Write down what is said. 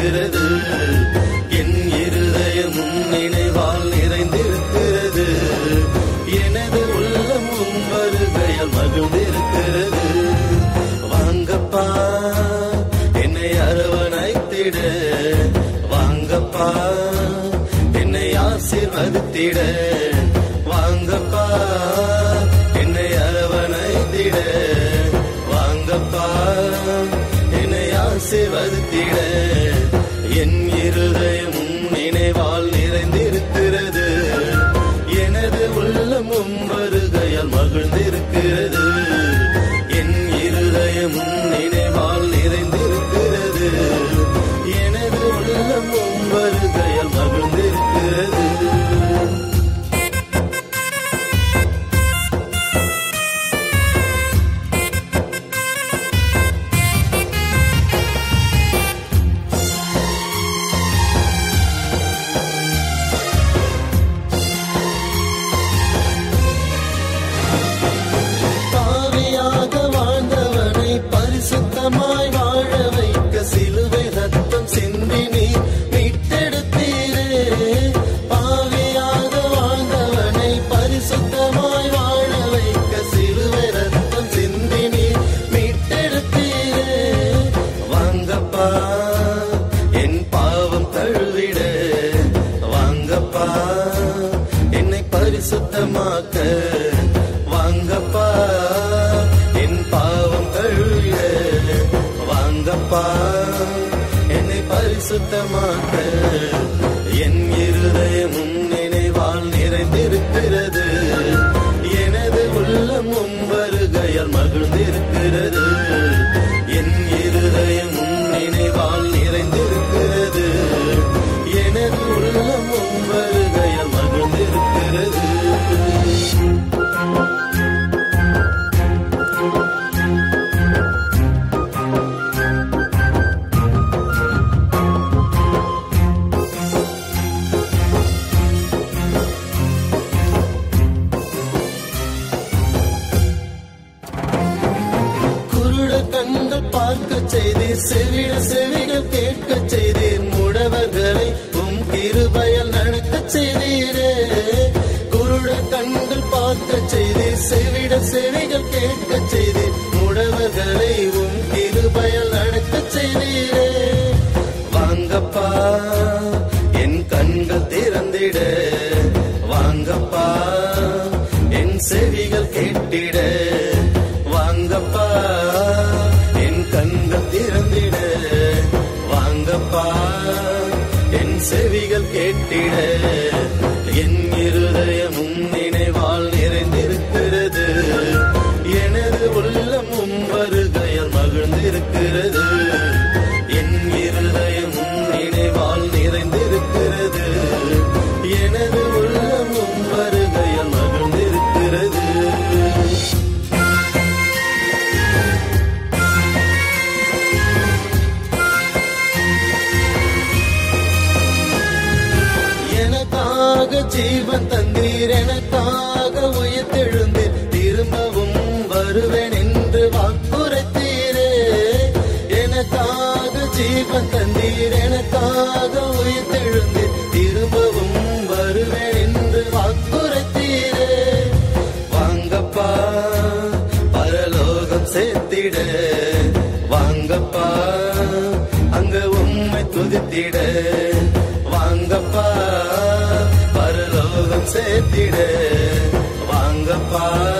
நிறைந்திருக்கிறது என் இருதயமும் நினைவால் நிறைந்திருக்கிறது எனது உள்ளமும் வருகையால் மகிழ்ந்திருக்கிறது வாங்கப்பா என்னை அரவணைத்திட வாங்கப்பா என்னை ஆசீர்வதித்திட வாங்கப்பா என்னை அரவணைத்திட வாங்கப்பா என்னை ஆசீர்வதித்திட என் இருதயமும் நினைவால் நிறைந்திருக்கிறது எனது உள்ளமும் வருகையால் மகிழ்ந்திருக்கிறது என் இருதயமும் நினைவால் நிறைந்திருக்கிறது எனது உள்ளமும் வருகையால் மகிழ்ந்திருக்கிறது பாவியாக வாழ்ந்தவனை பரிசுத்தமாய் வாழ வைக்க சிலுவை ரத்தம் சிந்தி நீ மீட்டெடுத்தீரே பாவியாக வாழ்ந்தவனை பரிசுத்தமாய் வாழ வைக்க சிலுவை ரத்தம் சிந்தி நீ மீட்டெடுத்தீரே வாங்கப்பா என் பாவம் தழுவிட வாங்கப்பா என்னை பரிசுத்தமாக்க வாங்கப்பா என் பாவம் கழுவிட வாங்கப்பா என்னை பரிசுத்தமாக்க என் இருதயமும் நினைவால் நிறைந்திருக்கிறது எனது உள்ளமும் வருகையால் மகிழ்ந்திருக்கிறது என் இருதயமும் நினைவால் நிறைந்திருக்கிறது எனது உள்ளமும் வருகையால் மகிழ்ந்திருக்கிறது குருட கண்கள் பார்க்க செய்தீர் செவிட செவிகள் கேட்க செய்தீர் முடவர்களை உம் கிருபையால் நடக்க செய்தீரே குருட கண்கள் பார்க்க செய்தீர் செவிட செவிகள் கேட்க செய்தீர் முடவர்களை உம் கிருபையால் நடக்க செய்தீரே வாங்கப்பா என் கண்கள் திறந்திட வாங்கப்பா என் செவிகள் கேட்டிட வாங்கப்பா என் கண்கள் திறந்திட வாங்கப்பா என் செவிகள் கேட்டிட என் இருதயமும் நினைவால் நிறைந்திருக்கிறது எனது உள்ளமும் வருகையால் மகிழ்ந்திருக்கிறது என் இருதயமும் நினைவால் நிறைந்திருக்கிறது எனது உள்ளமும் வருகையால் மகிழ்ந்திருக்கிறது எனக்காக ஜீவன் தந்தீர் எனக்காக உயிர்த்தெழுந்தீர் திரும்பவும் வருவேன் என்று வாக்குரைத்தீரே எனக்காக ஜீவன் தந்தீர் எனக்காக உயிர்த்தெழுந்தீர் திரும்பவும் வருவேன் என்று வாக்குரைத்தீரே வாங்கப்பா பரலோகம் சேர்த்திட வாங்கப்பா அங்க உம்மை துதித்திட வாங்கப்பா பரலோகம் சேர்த்திட வாங்கப்பா